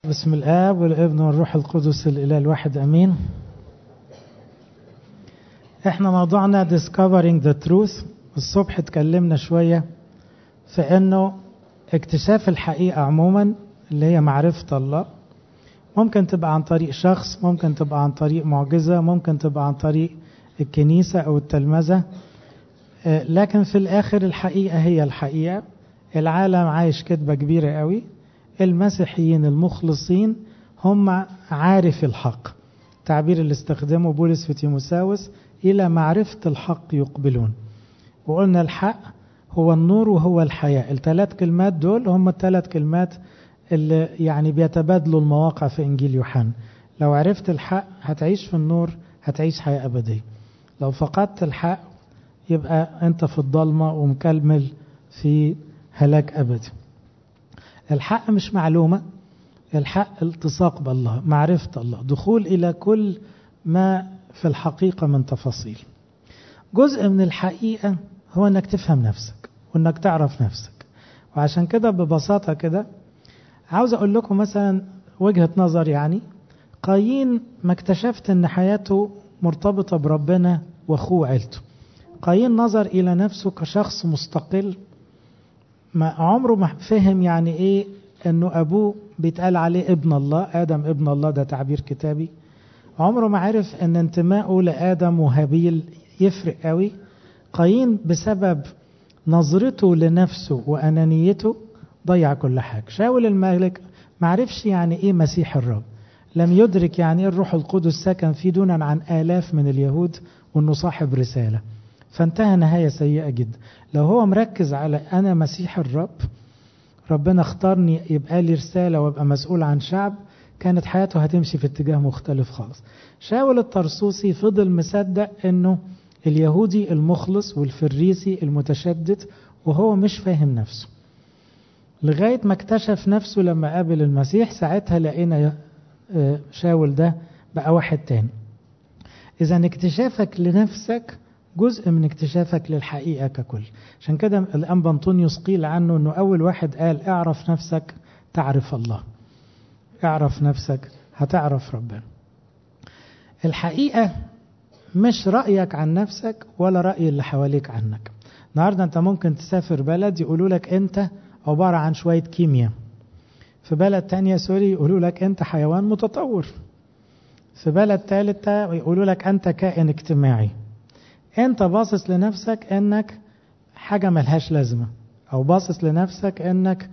بسم الآب والابن والروح القدس الإله الواحد أمين احنا موضوعنا discovering the truth الصبح اتكلمنا شوية في انه اكتشاف الحقيقة عموما اللي هي معرفة الله ممكن تبقى عن طريق شخص ممكن تبقى عن طريق معجزة ممكن تبقى عن طريق الكنيسة أو التلمذة لكن في الآخر الحقيقة هي الحقيقة العالم عايش كذبة كبيرة قوي المسيحيين المخلصين هم عارف الحق تعبير اللي استخدمه بولس في تيموساوس إلى معرفة الحق يقبلون وقلنا الحق هو النور وهو الحياة الثلاث كلمات دول هم الثلاث كلمات اللي يعني بيتبادلوا المواقع في إنجيل يوحنا لو عرفت الحق هتعيش في النور هتعيش حياة أبدية لو فقدت الحق يبقى أنت في الضلمة ومكمل في هلاك أبدي الحق مش معلومة الحق التصاق بالله معرفة الله دخول إلى كل ما في الحقيقة من تفاصيل جزء من الحقيقة هو أنك تفهم نفسك وأنك تعرف نفسك وعشان كده ببساطة كده عاوز أقول لكم مثلا وجهة نظر يعني قايين ما اكتشفت أن حياته مرتبطة بربنا وأخوه عيلته قايين نظر إلى نفسه كشخص مستقل ما عمره ما فهم يعني ايه انه ابوه بيتقال عليه ابن الله ادم ابن الله ده تعبير كتابي عمره ما عرف ان انتمائه لادم وهابيل يفرق قوي قايين بسبب نظرته لنفسه وانانيته ضيع كل حاجه شاول الملك ما عرفش يعني ايه مسيح الرب لم يدرك يعني ايه الروح القدس سكن فيه دونا عن الاف من اليهود وانه صاحب رساله فانتهى نهاية سيئة جدا لو هو مركز على أنا مسيح الرب ربنا اختارني يبقى لي رسالة وابقى مسؤول عن شعب كانت حياته هتمشي في اتجاه مختلف خالص شاول الطرسوسي فضل مصدق انه اليهودي المخلص والفريسي المتشدد وهو مش فاهم نفسه لغاية ما اكتشف نفسه لما قابل المسيح ساعتها لقينا شاول ده بقى واحد تاني إذا اكتشافك لنفسك جزء من اكتشافك للحقيقة ككل عشان كده الأنبا أنطونيوس قيل عنه أنه أول واحد قال اعرف نفسك تعرف الله اعرف نفسك هتعرف ربنا الحقيقة مش رأيك عن نفسك ولا رأي اللي حواليك عنك النهاردة أنت ممكن تسافر بلد يقولوا لك أنت عبارة عن شوية كيمياء في بلد تانية سوري يقولوا لك أنت حيوان متطور في بلد ثالثة يقولوا لك أنت كائن اجتماعي انت باصص لنفسك انك حاجة ملهاش لازمة او باصص لنفسك انك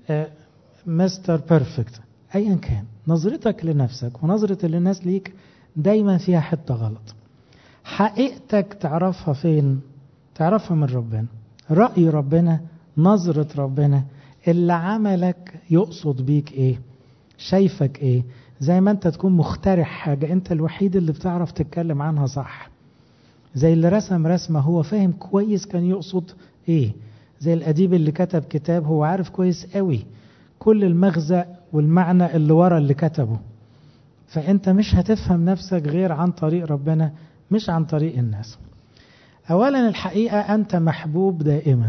مستر بيرفكت ايا كان نظرتك لنفسك ونظرة للناس ليك دايما فيها حتة غلط حقيقتك تعرفها فين تعرفها من ربنا رأي ربنا نظرة ربنا اللي عملك يقصد بيك ايه شايفك ايه زي ما انت تكون مخترع حاجة انت الوحيد اللي بتعرف تتكلم عنها صح زي اللي رسم رسمة هو فاهم كويس كان يقصد ايه زي الأديب اللي كتب كتاب هو عارف كويس قوي كل المغزى والمعنى اللي ورا اللي كتبه فأنت مش هتفهم نفسك غير عن طريق ربنا مش عن طريق الناس أولا الحقيقة أنت محبوب دائما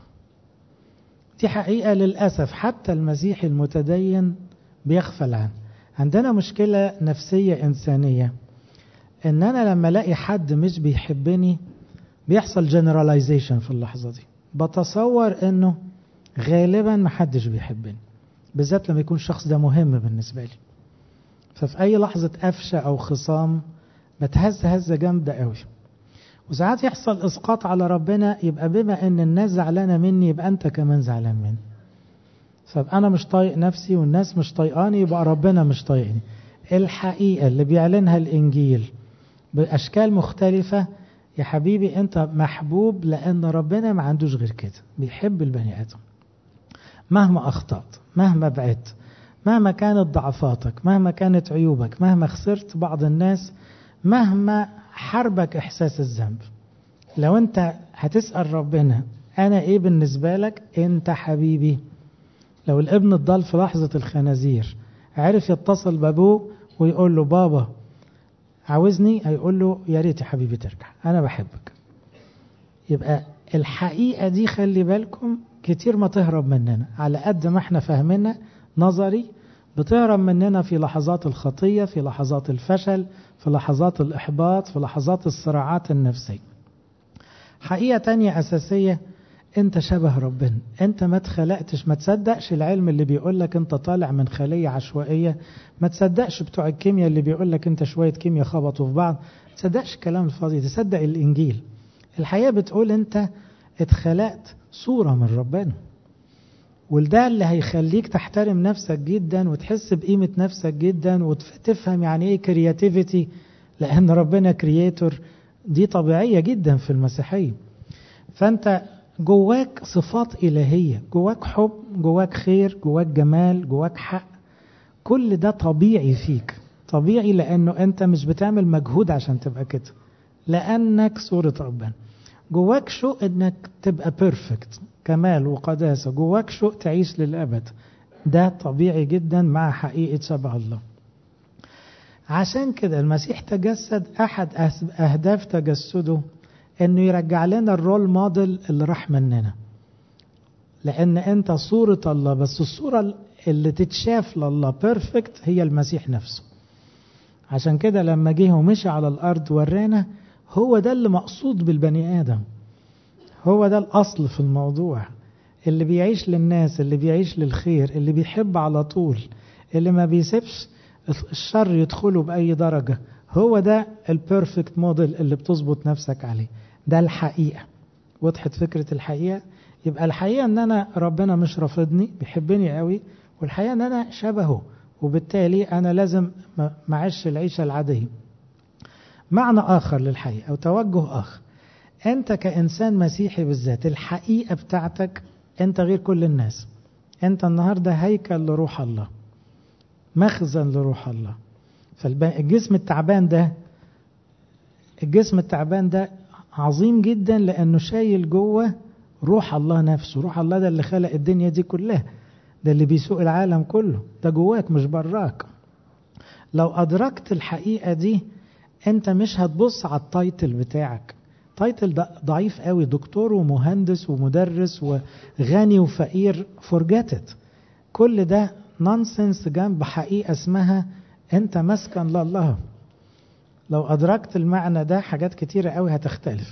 دي حقيقة للأسف حتى المسيحي المتدين بيغفل عنه عندنا مشكلة نفسية إنسانية ان انا لما الاقي حد مش بيحبني بيحصل جنراليزيشن في اللحظة دي بتصور انه غالبا محدش بيحبني بالذات لما يكون الشخص ده مهم بالنسبة لي ففي اي لحظة قفشة او خصام بتهز هزة جامدة قوي وساعات يحصل اسقاط على ربنا يبقى بما ان الناس زعلانة مني يبقى انت كمان زعلان مني فابقى انا مش طايق نفسي والناس مش طايقاني يبقى ربنا مش طايقني الحقيقة اللي بيعلنها الانجيل بأشكال مختلفة يا حبيبي أنت محبوب لأن ربنا ما عندوش غير كده بيحب البني آدم مهما أخطأت مهما بعدت مهما كانت ضعفاتك مهما كانت عيوبك مهما خسرت بعض الناس مهما حربك إحساس الذنب لو أنت هتسأل ربنا أنا إيه بالنسبة لك أنت حبيبي لو الابن الضال في لحظة الخنازير عرف يتصل بابوه ويقول له بابا عاوزني هيقول له يا ريت يا حبيبي ترجع انا بحبك يبقى الحقيقة دي خلي بالكم كتير ما تهرب مننا على قد ما احنا فاهمينها نظري بتهرب مننا في لحظات الخطية في لحظات الفشل في لحظات الإحباط في لحظات الصراعات النفسية حقيقة تانية أساسية أنت شبه ربنا أنت ما اتخلقتش ما تصدقش العلم اللي بيقول لك أنت طالع من خلية عشوائية ما تصدقش بتوع الكيمياء اللي بيقول لك أنت شوية كيمياء خبطوا في بعض ما تصدقش الكلام الفاضي تصدق الإنجيل الحقيقة بتقول أنت اتخلقت صورة من ربنا وده اللي هيخليك تحترم نفسك جدا وتحس بقيمة نفسك جدا وتفهم يعني ايه كرياتيفيتي لأن ربنا كرياتور دي طبيعية جدا في المسيحية فأنت جواك صفات إلهية جواك حب جواك خير جواك جمال جواك حق كل ده طبيعي فيك طبيعي لأنه أنت مش بتعمل مجهود عشان تبقى كده لأنك صورة ربنا جواك شوق انك تبقى بيرفكت كمال وقداسة جواك شوق تعيش للأبد ده طبيعي جدا مع حقيقة شبه الله عشان كده المسيح تجسد أحد أهداف تجسده أنه يرجع لنا الرول موديل اللي راح مننا لأن أنت صورة الله بس الصورة اللي تتشاف لله بيرفكت هي المسيح نفسه عشان كده لما جه ومشي على الأرض ورانا هو ده اللي مقصود بالبني آدم هو ده الأصل في الموضوع اللي بيعيش للناس اللي بيعيش للخير اللي بيحب على طول اللي ما بيسيبش الشر يدخله بأي درجة هو ده البيرفكت موديل اللي بتظبط نفسك عليه ده الحقيقة وضحت فكرة الحقيقة يبقى الحقيقة ان انا ربنا مش رافضني بيحبني قوي والحقيقة ان انا شبهه وبالتالي انا لازم معيش العيشة العادية معنى آخر للحقيقة أو توجه آخر أنت كإنسان مسيحي بالذات الحقيقة بتاعتك أنت غير كل الناس أنت النهاردة هيكل لروح الله مخزن لروح الله فالجسم التعبان ده الجسم التعبان ده عظيم جدا لأنه شايل جوه روح الله نفسه روح الله ده اللي خلق الدنيا دي كلها ده اللي بيسوق العالم كله ده جواك مش براك لو أدركت الحقيقة دي انت مش هتبص على التايتل بتاعك تايتل ده ضعيف قوي دكتور ومهندس ومدرس وغني وفقير forget it كل ده نونسنس جنب حقيقة اسمها انت مسكن لله لو ادركت المعنى ده حاجات كتيرة قوي هتختلف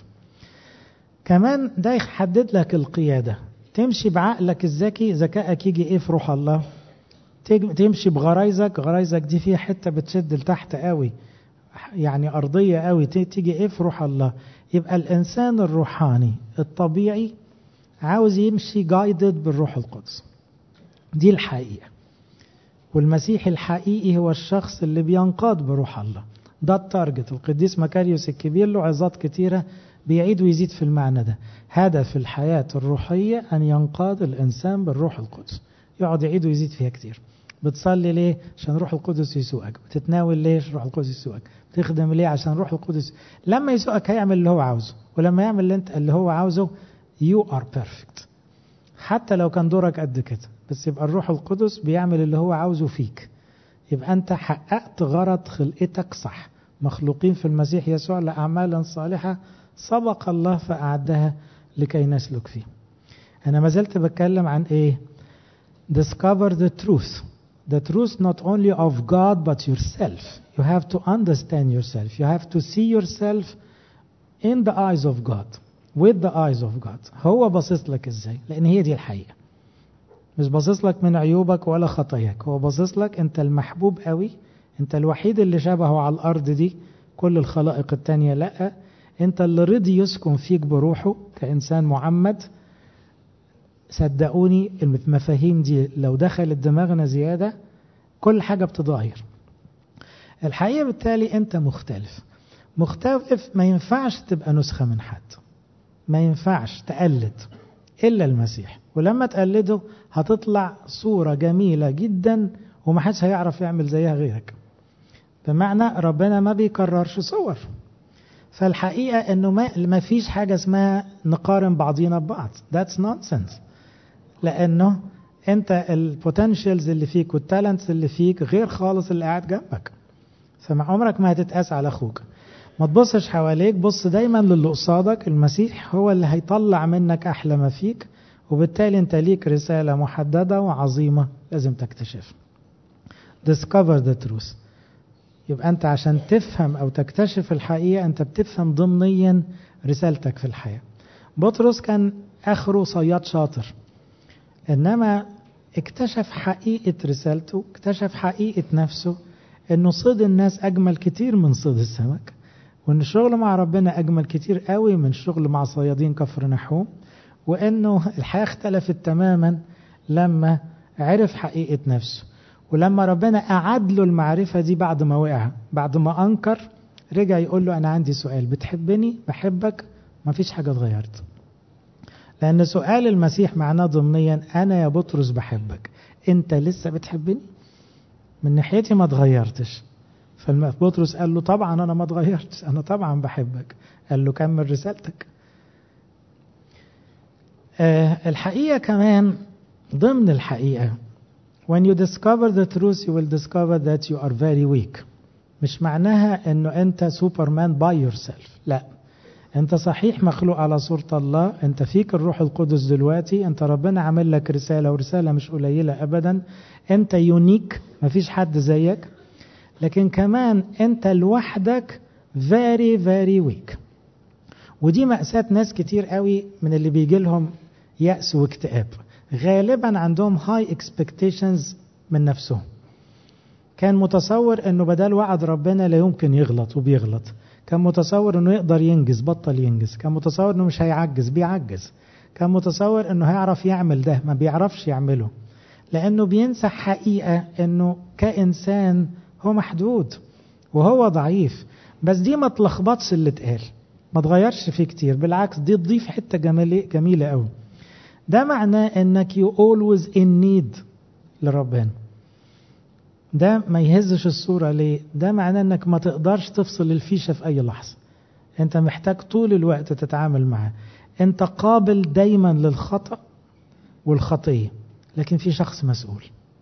كمان ده يحدد لك القيادة تمشي بعقلك الذكي ذكائك يجي ايه في روح الله تمشي بغرايزك غرايزك دي فيها حتة بتشد لتحت قوي يعني أرضية قوي تيجي إيه في روح الله يبقى الإنسان الروحاني الطبيعي عاوز يمشي جايدد بالروح القدس دي الحقيقة والمسيح الحقيقي هو الشخص اللي بينقاد بروح الله ده التارجت القديس مكاريوس الكبير له عظات كتيرة بيعيد ويزيد في المعنى ده هدف الحياة الروحية أن ينقاد الإنسان بالروح القدس يقعد يعيد ويزيد فيها كتير بتصلي ليه عشان روح القدس يسوقك بتتناول ليه عشان روح القدس يسوقك تخدم ليه عشان روح القدس لما يسوقك هيعمل اللي هو عاوزه ولما يعمل اللي انت اللي هو عاوزه you are perfect حتى لو كان دورك قد كده بس يبقى الروح القدس بيعمل اللي هو عاوزه فيك يبقى انت حققت غرض خلقتك صح مخلوقين في المسيح يسوع لأعمال صالحة سبق الله فأعدها لكي نسلك فيه أنا ما زلت بتكلم عن إيه discover the truth the truth not only of God but yourself. You have to understand yourself. You have to see yourself in the eyes of God. With the eyes of God. هو باصص لك ازاي؟ لأن هي دي الحقيقة. مش باصص لك من عيوبك ولا خطاياك، هو باصص لك أنت المحبوب قوي، أنت الوحيد اللي شبهه على الأرض دي، كل الخلائق التانية لأ، أنت اللي رضي يسكن فيك بروحه كإنسان معمد، صدقوني المفاهيم دي لو دخلت دماغنا زيادة كل حاجة بتتغير الحقيقة بالتالي أنت مختلف مختلف ما ينفعش تبقى نسخة من حد ما ينفعش تقلد إلا المسيح ولما تقلده هتطلع صورة جميلة جدا ومحدش هيعرف يعمل زيها غيرك بمعنى ربنا ما بيكررش صور فالحقيقة انه ما, ما فيش حاجة اسمها نقارن بعضينا ببعض that's nonsense لانه انت البوتنشالز اللي فيك والتالنتس اللي فيك غير خالص اللي قاعد جنبك فمع عمرك ما هتتقاس على اخوك ما تبصش حواليك بص دايما للي قصادك المسيح هو اللي هيطلع منك احلى ما فيك وبالتالي انت ليك رسالة محددة وعظيمة لازم تكتشفها discover the truth يبقى أنت عشان تفهم أو تكتشف الحقيقة أنت بتفهم ضمنيا رسالتك في الحياة بطرس كان آخره صياد شاطر إنما اكتشف حقيقة رسالته اكتشف حقيقة نفسه انه صيد الناس اجمل كتير من صيد السمك وان الشغل مع ربنا اجمل كتير قوي من الشغل مع صيادين كفر نحوم وانه الحياة اختلفت تماما لما عرف حقيقة نفسه ولما ربنا أعد له المعرفة دي بعد ما وقع بعد ما أنكر رجع يقول له أنا عندي سؤال بتحبني بحبك ما فيش حاجة اتغيرت لأن سؤال المسيح معناه ضمنيا أنا يا بطرس بحبك أنت لسه بتحبني من ناحيتي ما اتغيرتش فبطرس قال له طبعا أنا ما اتغيرتش أنا طبعا بحبك قال له كمل رسالتك أه الحقيقة كمان ضمن الحقيقة when you discover the truth you will discover that you are very weak مش معناها انه انت سوبرمان باي yourself لا انت صحيح مخلوق على صورة الله انت فيك الروح القدس دلوقتي انت ربنا عامل لك رسالة ورسالة مش قليلة ابدا انت يونيك مفيش حد زيك لكن كمان انت لوحدك very very weak ودي مأساة ناس كتير قوي من اللي بيجي لهم يأس واكتئاب غالبا عندهم هاي اكسبكتيشنز من نفسهم كان متصور انه بدل وعد ربنا لا يمكن يغلط وبيغلط كان متصور انه يقدر ينجز بطل ينجز كان متصور انه مش هيعجز بيعجز كان متصور انه هيعرف يعمل ده ما بيعرفش يعمله لانه بينسى حقيقة انه كإنسان هو محدود وهو ضعيف بس دي ما تلخبطش اللي اتقال ما تغيرش فيه كتير بالعكس دي تضيف حتة جميلة جميلة قوي ده معناه انك you always in need لربنا ده ما يهزش الصورة ليه ده معناه انك ما تقدرش تفصل الفيشة في اي لحظة انت محتاج طول الوقت تتعامل معاه انت قابل دايما للخطأ والخطية لكن في شخص مسؤول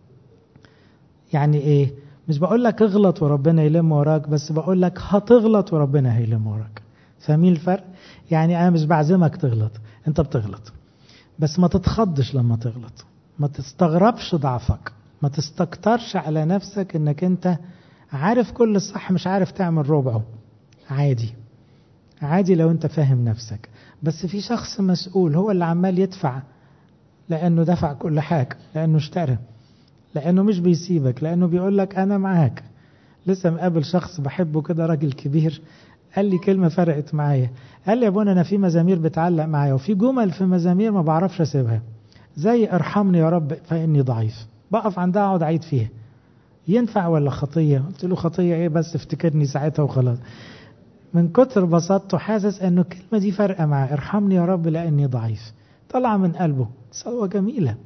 يعني ايه مش بقول لك اغلط وربنا يلم وراك بس بقول لك هتغلط وربنا هيلم وراك فاهمين الفرق يعني انا مش بعزمك تغلط انت بتغلط بس ما تتخضش لما تغلط ما تستغربش ضعفك ما تستكترش على نفسك انك انت عارف كل الصح مش عارف تعمل ربعه عادي عادي لو انت فاهم نفسك بس في شخص مسؤول هو اللي عمال يدفع لانه دفع كل حاجة لانه اشترى لانه مش بيسيبك لانه بيقول لك انا معاك لسه مقابل شخص بحبه كده راجل كبير قال لي كلمة فرقت معايا قال لي يا ابونا انا في مزامير بتعلق معايا وفي جمل في مزامير ما بعرفش اسيبها زي ارحمني يا رب فاني ضعيف بقف عندها اقعد اعيد فيها ينفع ولا خطية قلت له خطية ايه بس افتكرني ساعتها وخلاص من كتر بساطته حاسس انه الكلمة دي فارقة معاه ارحمني يا رب لاني ضعيف طلع من قلبه صلوة جميلة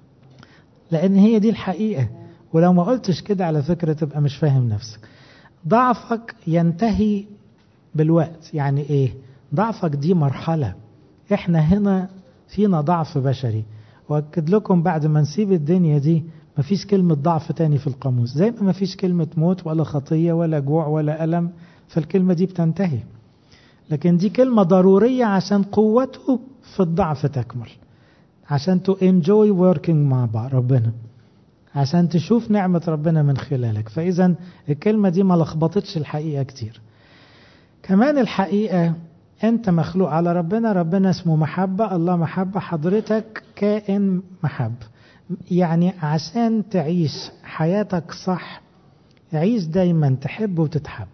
لان هي دي الحقيقة ولو ما قلتش كده على فكرة تبقى مش فاهم نفسك ضعفك ينتهي بالوقت يعني ايه ضعفك دي مرحلة احنا هنا فينا ضعف بشري واكد لكم بعد ما نسيب الدنيا دي مفيش كلمة ضعف تاني في القاموس زي ما مفيش كلمة موت ولا خطية ولا جوع ولا ألم فالكلمة دي بتنتهي لكن دي كلمة ضرورية عشان قوته في الضعف تكمل عشان تو enjoy working مع بعض ربنا عشان تشوف نعمة ربنا من خلالك فإذا الكلمة دي ما لخبطتش الحقيقة كتير كمان الحقيقة أنت مخلوق على ربنا ربنا اسمه محبة الله محبة حضرتك كائن محب يعني عشان تعيش حياتك صح عيش دايما تحب وتتحب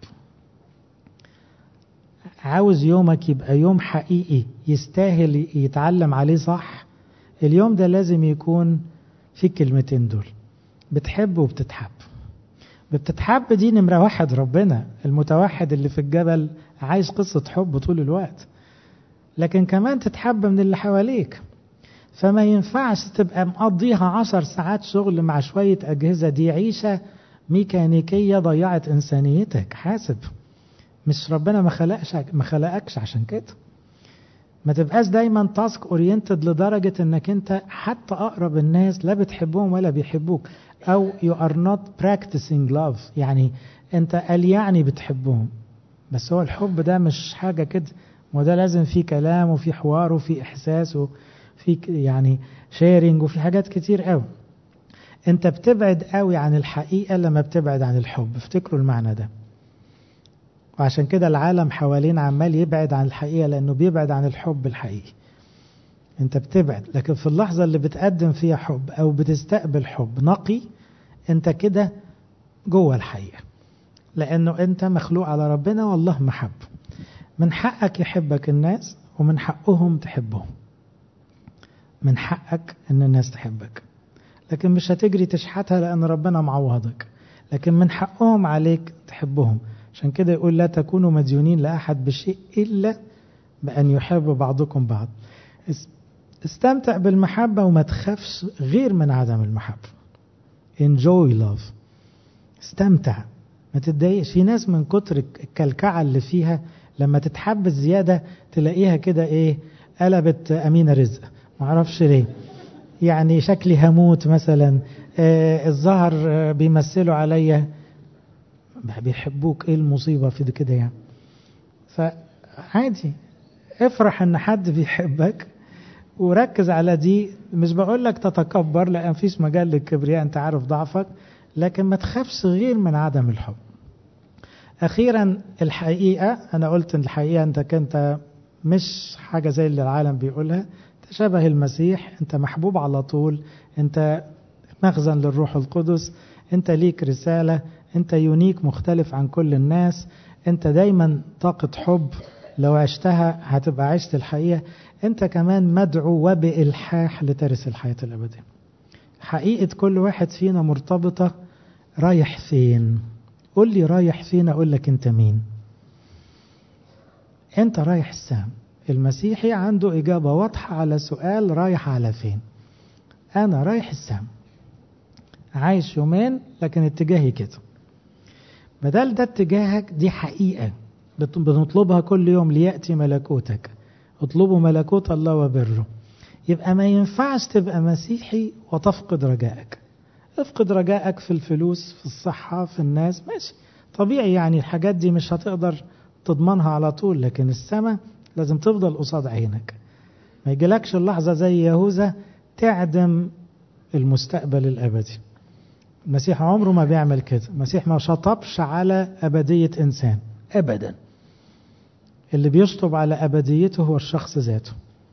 عاوز يومك يبقى يوم حقيقي يستاهل يتعلم عليه صح اليوم ده لازم يكون في الكلمتين دول بتحب وبتتحب بتتحب دي نمرة واحد ربنا المتوحد اللي في الجبل عايش قصة حب طول الوقت لكن كمان تتحب من اللي حواليك فما ينفعش تبقى مقضيها عشر ساعات شغل مع شوية أجهزة دي عيشة ميكانيكية ضيعت إنسانيتك حاسب مش ربنا ما خلقش ما خلقكش عشان كده ما تبقاش دايما تاسك اورينتد لدرجة انك انت حتى اقرب الناس لا بتحبهم ولا بيحبوك او you are not practicing love يعني انت قال يعني بتحبهم بس هو الحب ده مش حاجة كده وده لازم فيه كلام وفي حوار وفي احساس وفي يعني شيرنج وفي حاجات كتير قوي انت بتبعد قوي عن الحقيقة لما بتبعد عن الحب افتكروا المعنى ده وعشان كده العالم حوالين عمال يبعد عن الحقيقة لأنه بيبعد عن الحب الحقيقي انت بتبعد لكن في اللحظة اللي بتقدم فيها حب أو بتستقبل حب نقي انت كده جوه الحقيقة لأنه انت مخلوق على ربنا والله محب من حقك يحبك الناس ومن حقهم تحبهم من حقك ان الناس تحبك لكن مش هتجري تشحتها لأن ربنا معوضك لكن من حقهم عليك تحبهم عشان كده يقول لا تكونوا مديونين لأحد بشيء إلا بأن يحب بعضكم بعض استمتع بالمحبة وما تخافش غير من عدم المحبة enjoy love استمتع ما تتضايقش في ناس من كتر الكلكعة اللي فيها لما تتحب الزيادة تلاقيها كده ايه قلبت أمينة رزق معرفش ليه يعني شكلي هموت مثلا آه الظهر آه بيمثلوا عليا بيحبوك ايه المصيبة في كده يعني فعادي افرح ان حد بيحبك وركز على دي مش بقول لك تتكبر لان مفيش مجال للكبرياء انت عارف ضعفك لكن ما تخافش غير من عدم الحب اخيرا الحقيقة انا قلت ان الحقيقة انت كنت مش حاجة زي اللي العالم بيقولها انت شبه المسيح انت محبوب على طول انت مخزن للروح القدس انت ليك رسالة انت يونيك مختلف عن كل الناس انت دايما طاقة حب لو عشتها هتبقى عشت الحقيقة انت كمان مدعو وبإلحاح لترث الحياة الأبدية حقيقة كل واحد فينا مرتبطة رايح فين قول لي رايح فين أقول لك أنت مين أنت رايح السام المسيحي عنده إجابة واضحة على سؤال رايح على فين أنا رايح السام عايش يومين لكن اتجاهي كده بدل ده اتجاهك دي حقيقة بنطلبها كل يوم ليأتي ملكوتك اطلبوا ملكوت الله وبره يبقى ما ينفعش تبقى مسيحي وتفقد رجائك افقد رجائك في الفلوس في الصحة في الناس ماشي طبيعي يعني الحاجات دي مش هتقدر تضمنها على طول لكن السماء لازم تفضل قصاد عينك ما يجيلكش اللحظة زي يهوذا تعدم المستقبل الأبدي المسيح عمره ما بيعمل كده المسيح ما شطبش على أبدية إنسان أبدا اللي بيشطب على أبديته هو الشخص ذاته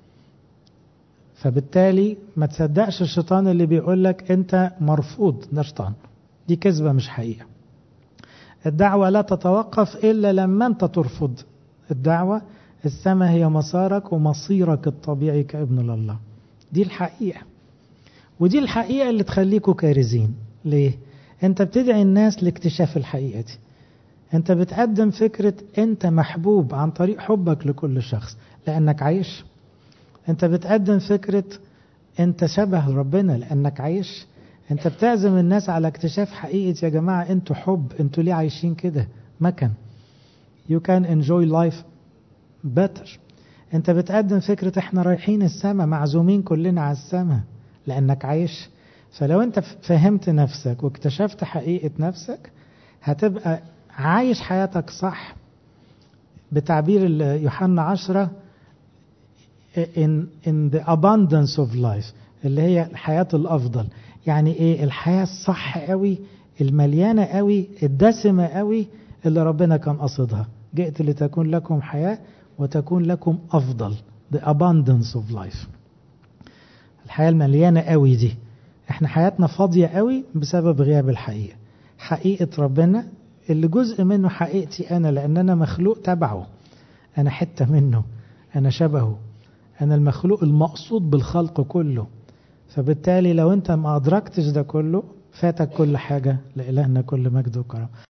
فبالتالي ما تصدقش الشيطان اللي بيقول لك أنت مرفوض ده شيطان دي كذبة مش حقيقة الدعوة لا تتوقف إلا لما أنت ترفض الدعوة السماء هي مسارك ومصيرك الطبيعي كابن لله دي الحقيقة ودي الحقيقة اللي تخليكوا كارزين ليه؟ أنت بتدعي الناس لاكتشاف الحقيقة دي أنت بتقدم فكرة أنت محبوب عن طريق حبك لكل شخص لأنك عايش أنت بتقدم فكرة أنت شبه ربنا لأنك عايش أنت بتعزم الناس على اكتشاف حقيقة يا جماعة أنتوا حب أنتوا ليه عايشين كده مكان you can enjoy life better أنت بتقدم فكرة إحنا رايحين السماء معزومين كلنا على السماء لأنك عايش فلو أنت فهمت نفسك واكتشفت حقيقة نفسك هتبقى عايش حياتك صح بتعبير يوحنا عشرة in, in the abundance of life اللي هي الحياة الأفضل يعني إيه الحياة الصح قوي المليانة قوي الدسمة قوي اللي ربنا كان قصدها جئت لتكون لكم حياة وتكون لكم أفضل the abundance of life الحياة المليانة قوي دي احنا حياتنا فاضية قوي بسبب غياب الحقيقة حقيقة ربنا اللي جزء منه حقيقتي أنا لأن أنا مخلوق تبعه أنا حتة منه أنا شبهه أنا المخلوق المقصود بالخلق كله فبالتالي لو أنت ما أدركتش ده كله فاتك كل حاجة لإلهنا كل مجد وكرم